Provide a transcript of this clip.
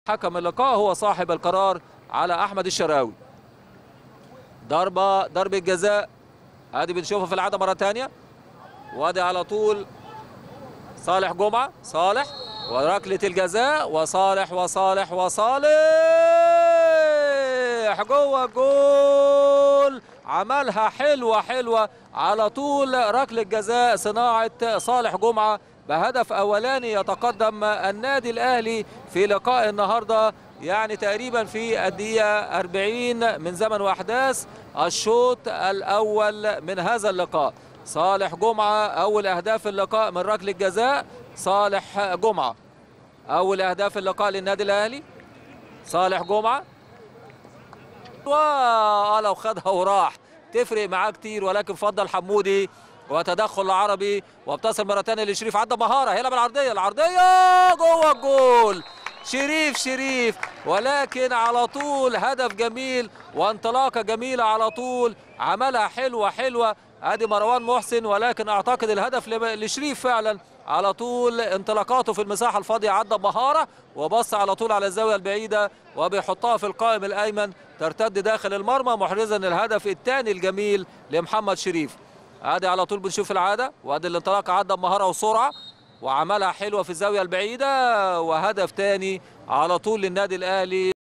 حكم اللقاء هو صاحب القرار على احمد الشراوي ضربه ضربه جزاء ادي بنشوفها في العاده مره ثانيه وادي على طول صالح جمعه صالح وركله الجزاء وصالح وصالح وصالح جوه الجول عملها حلوه حلوه على طول ركله جزاء صناعه صالح جمعه بهدف اولاني يتقدم النادي الاهلي في لقاء النهارده يعني تقريبا في الدقيقه 40 من زمن واحداث الشوط الاول من هذا اللقاء صالح جمعه اول اهداف اللقاء من ركله جزاء صالح جمعه اول اهداف اللقاء للنادي الاهلي صالح جمعه لو خدها وراح تفرق معاه كتير ولكن فضل حمودي وتدخل العربي وبتصل مره ثانيه لشريف عدى مهاره هنا بالعرضيه العرضيه جوه الجول شريف شريف ولكن على طول هدف جميل وانطلاقه جميله على طول عملها حلوه حلوه ادي مروان محسن ولكن اعتقد الهدف لشريف فعلا على طول انطلاقاته في المساحه الفاضيه عدى بمهاره وبص على طول على الزاويه البعيده وبيحطها في القائم الايمن ترتد داخل المرمى محرزا الهدف الثاني الجميل لمحمد شريف ادي على طول بنشوف العاده وادي الانطلاق عدى بمهاره وسرعه وعملها حلوه في الزاويه البعيده وهدف ثاني على طول للنادي الاهلي